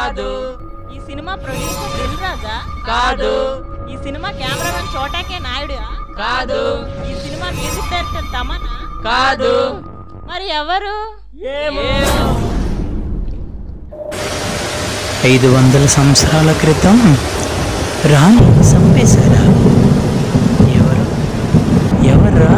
కాదు ఈ cinema producer Dil రాజా కాదు ఈ సినిమా కెమెరామెన్ చోటాకే నాయుడు కాదు ఈ సినిమా మ్యూజిక్ డైరెక్టర్ తమన్నా కాదు మరి ఎవరు ఏమో ఐదు వందల సంవత్సరాల క్రితం రాణి చంపేశారా ఎవరు ఎవర్రా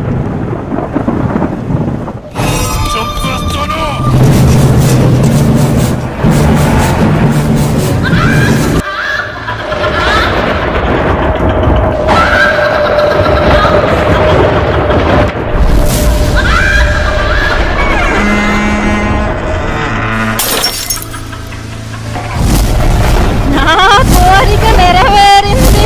నా కోరిక నెరవేరింది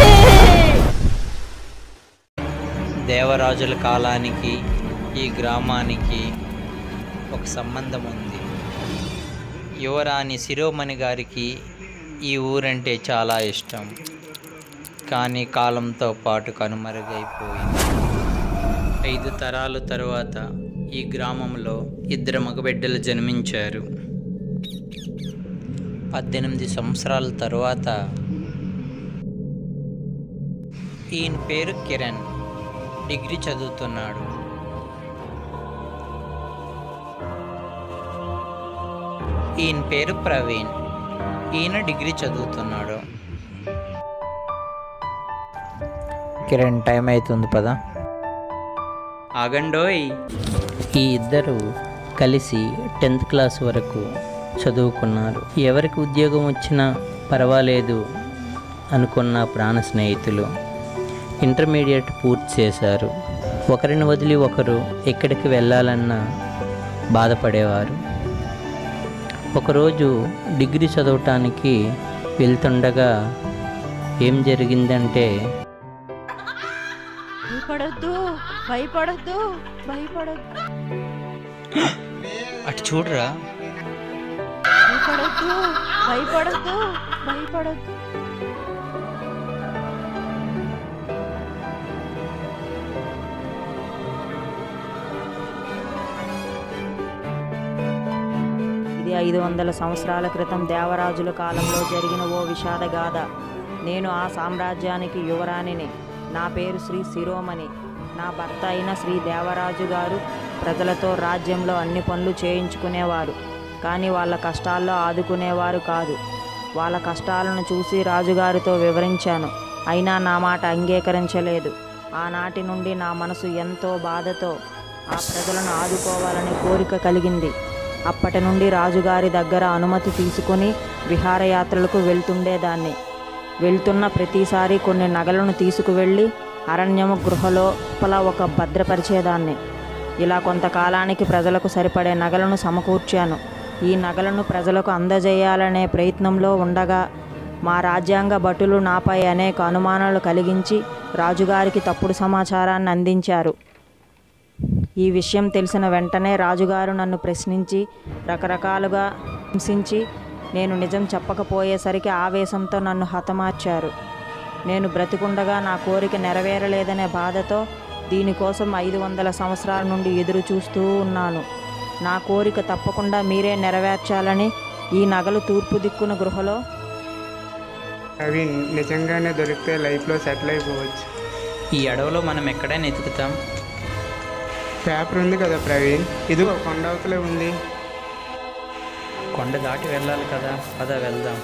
దేవరాజుల కాలానికి ఈ గ్రామానికి ఒక సంబంధం ఉంది యువరాణి శిరోమణి గారికి ఈ ఊరంటే చాలా ఇష్టం కానీ కాలంతో పాటు కనుమరుగైపోయింది ఐదు తరాల తరువాత ఈ గ్రామంలో ఇద్దరు మగబిడ్డలు జన్మించారు పద్దెనిమిది సంవత్సరాల తరువాత ఈయన పేరు కిరణ్ డిగ్రీ చదువుతున్నాడు ఈయన పేరు ప్రవీణ్ ఈయన డిగ్రీ చదువుతున్నాడు కిరణ్ టైం అవుతుంది పదా ఆగండోయ్ ఈ ఇద్దరు కలిసి టెన్త్ క్లాస్ వరకు చదువుకున్నారు ఎవరికి ఉద్యోగం వచ్చినా పర్వాలేదు అనుకున్న ప్రాణ స్నేహితులు ఇంటర్మీడియట్ పూర్తి చేశారు ఒకరిని వదిలి ఒకరు ఎక్కడికి వెళ్ళాలన్నా బాధపడేవారు ఒకరోజు డిగ్రీ చదవటానికి వెళ్తుండగా ఏం జరిగిందంటే భయపడొద్దు భయపడొద్దు భయపడొద్దు అటు చూడరా భయపడొద్దు భయపడొద్దు భయపడొద్దు ఇది ఐదు వందల సంవత్సరాల క్రితం దేవరాజుల కాలంలో జరిగిన ఓ విషాద గాథ నేను ఆ సామ్రాజ్యానికి యువరాణిని నా పేరు శ్రీ శిరోమణి నా భర్త అయిన శ్రీ దేవరాజు గారు ప్రజలతో రాజ్యంలో అన్ని పనులు చేయించుకునేవారు కానీ వాళ్ళ కష్టాల్లో ఆదుకునేవారు కాదు వాళ్ళ కష్టాలను చూసి రాజుగారితో వివరించాను అయినా నా మాట అంగీకరించలేదు ఆనాటి నుండి నా మనసు ఎంతో బాధతో ఆ ప్రజలను ఆదుకోవాలని కోరిక కలిగింది అప్పటి నుండి రాజుగారి దగ్గర అనుమతి తీసుకుని విహారయాత్రలకు వెళ్తుండేదాన్ని వెళ్తున్న ప్రతిసారి కొన్ని నగలను తీసుకువెళ్ళి అరణ్యము గృహలో లోపల ఒక భద్రపరిచేదాన్ని ఇలా కొంతకాలానికి ప్రజలకు సరిపడే నగలను సమకూర్చాను ఈ నగలను ప్రజలకు అందజేయాలనే ప్రయత్నంలో ఉండగా మా రాజ్యాంగ భటులు నాపై అనేక అనుమానాలు కలిగించి రాజుగారికి తప్పుడు సమాచారాన్ని అందించారు ఈ విషయం తెలిసిన వెంటనే రాజుగారు నన్ను ప్రశ్నించి రకరకాలుగా హింసించి నేను నిజం చెప్పకపోయేసరికి ఆవేశంతో నన్ను హతమార్చారు నేను బ్రతికుండగా నా కోరిక నెరవేరలేదనే బాధతో దీనికోసం ఐదు వందల సంవత్సరాల నుండి ఎదురు చూస్తూ ఉన్నాను నా కోరిక తప్పకుండా మీరే నెరవేర్చాలని ఈ నగలు తూర్పు దిక్కున గృహలో అవి నిజంగానే దొరికితే లైఫ్లో సెటిల్ అయిపోవచ్చు ఈ అడవిలో మనం ఎక్కడైనా ఎతుకుతాం పేపర్ ఉంది కదా ప్రవీణ్ ఇది ఒక కొండ అవతలే ఉంది కొండ దాటి వెళ్ళాలి కదా పద వెళ్దాం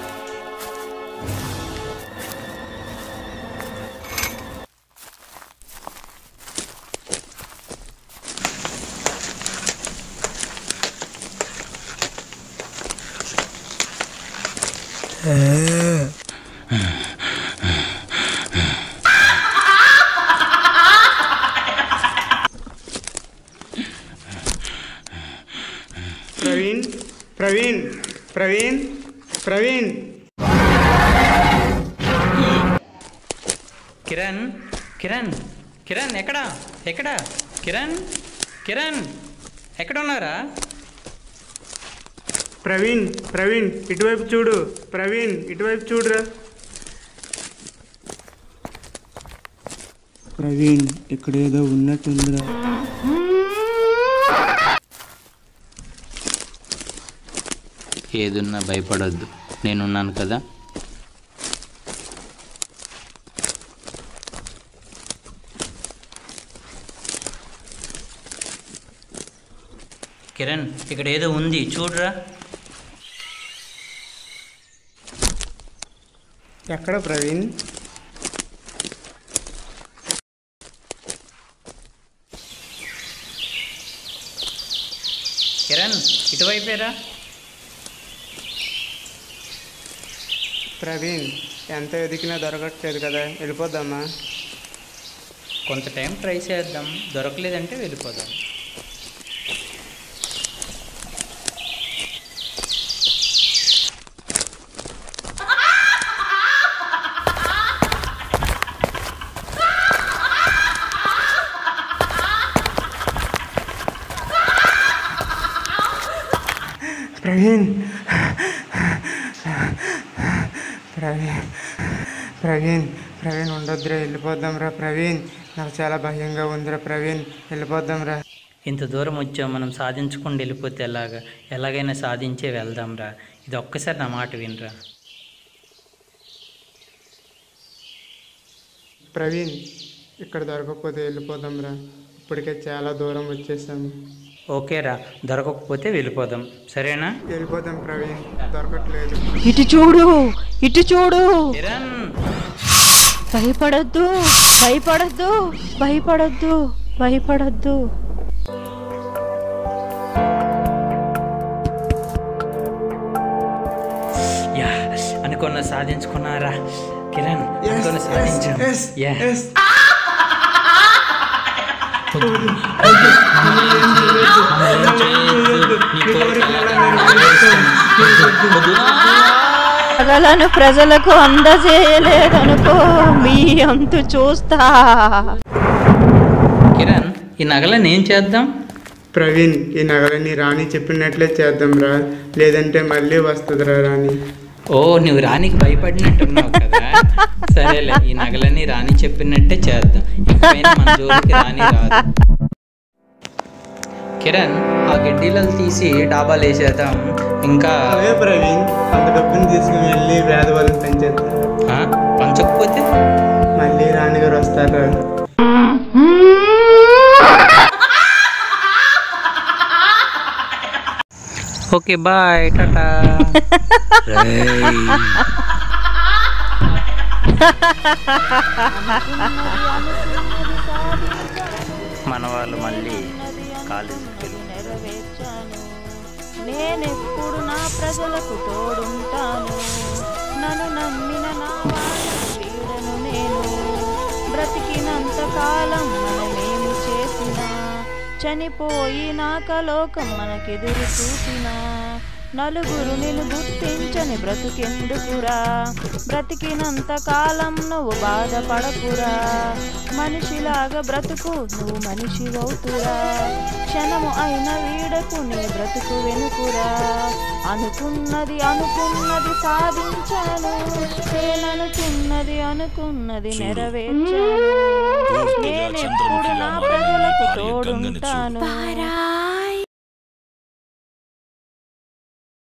ప్రవీణ్ ప్రవీణ్ ప్రవీణ్ ప్రవీణ్ కిరణ్ కిరణ్ కిరణ్ ఎక్కడా ఎక్కడా కిరణ్ కిరణ్ ఎక్కడ ఉన్నారా ప్రవీణ్ ప్రవీణ్ ఇటువైపు చూడు ప్రవీణ్ ఇటువైపు చూడురా ప్రవీణ్ ఇక్కడ ఏదో ఉన్నట్టుందిరా ఏదున్నా భయపడొద్దు నేనున్నాను కదా కిరణ్ ఇక్కడ ఏదో ఉంది చూడరా ఎక్కడ ప్రవీణ్ కిరణ్ ఇటువైపేరా ప్రవీణ్ ఎంత వెతికినా దొరకట్లేదు కదా వెళ్ళిపోద్దామా కొంత టైం ట్రై చేద్దాం దొరకలేదంటే వెళ్ళిపోదాం ప్రవీణ్ ప్రవీణ్ ప్రవీణ్ ప్రవీణ్ ఉండొద్దురా వెళ్ళిపోద్దాం రా ప్రవీణ్ నాకు చాలా భయంగా ఉందిరా ప్రవీణ్ వెళ్ళిపోద్దాం రా ఇంత దూరం వచ్చాం మనం సాధించకుండా వెళ్ళిపోతే ఎలాగా ఎలాగైనా సాధించే వెళ్దాంరా ఇది ఒక్కసారి నా మాట వినరా ప్రవీణ్ ఇక్కడ దొరకకపోతే వెళ్ళిపోదాం రా ఇప్పటికే చాలా దూరం వచ్చేసాము ఓకేరా దొరకకపోతే వెళ్ళిపోదాం సరేనా వెళ్ళిపోదాం ప్రవీణ్ దొరకట్లేదు ఇటు చూడు ఇటు చూడు కిరణ్ భయపడొద్దు భయపడొద్దు భయపడొద్దు భయపడొద్దు యా అనుకున్న సాధించుకున్నారా కిరణ్ అనుకున్న సాధించాం యా పగలను ప్రజలకు అందజేయలేదనుకో మీ అంతు చూస్తా కిరణ్ ఈ నగలని ఏం చేద్దాం ప్రవీణ్ ఈ నగలని రాణి చెప్పినట్లే చేద్దాం రా లేదంటే మళ్ళీ వస్తుందిరా రాణి ఓ నువ్వు రాణికి భయపడినట్టున్నావు కదా సరేలే ఈ నగలని రాణి చెప్పినట్టే చేద్దాం ఇకపైన మన జోలికి రాణి రాదు కిరణ్ ఆ గడ్డీలను తీసి డాబాలు వేసేద్దాం ఇంకా అవే ప్రవీణ్ అంత డబ్బుని తీసుకుని వెళ్ళి వేదవాళ్ళని పెంచేద్దాం ఆ, పంచకపోతే మళ్ళీ రాణి గారు వస్తారా ఓకే బాయ్ టాటా మన వాళ్ళు మళ్ళీ కాలేజీకి వెళ్ళి నెరవేర్చాను నేనెప్పుడు నా ప్రజలకు తోడుంటాను నన్ను నమ్మిన నా వాళ్ళను వీడను నేను బ్రతికినంత కాలం మనమేమి చేసినా చనిపోయినాక లోకం మనకెదురు చూసినా నలుగురు నిన్ను గుర్తించని బ్రతుకెందుకురా బ్రతికినంత కాలం నువ్వు బాధపడకురా మనిషిలాగా బ్రతుకు నువ్వు మనిషి అవుతురా క్షణము అయిన వీడకు నీ బ్రతుకు వెనుకురా అనుకున్నది అనుకున్నది సాధించాను నేననుకున్నది అనుకున్నది నెరవేర్చాను నేనెప్పుడు నా ప్రజలకు తోడుంటాను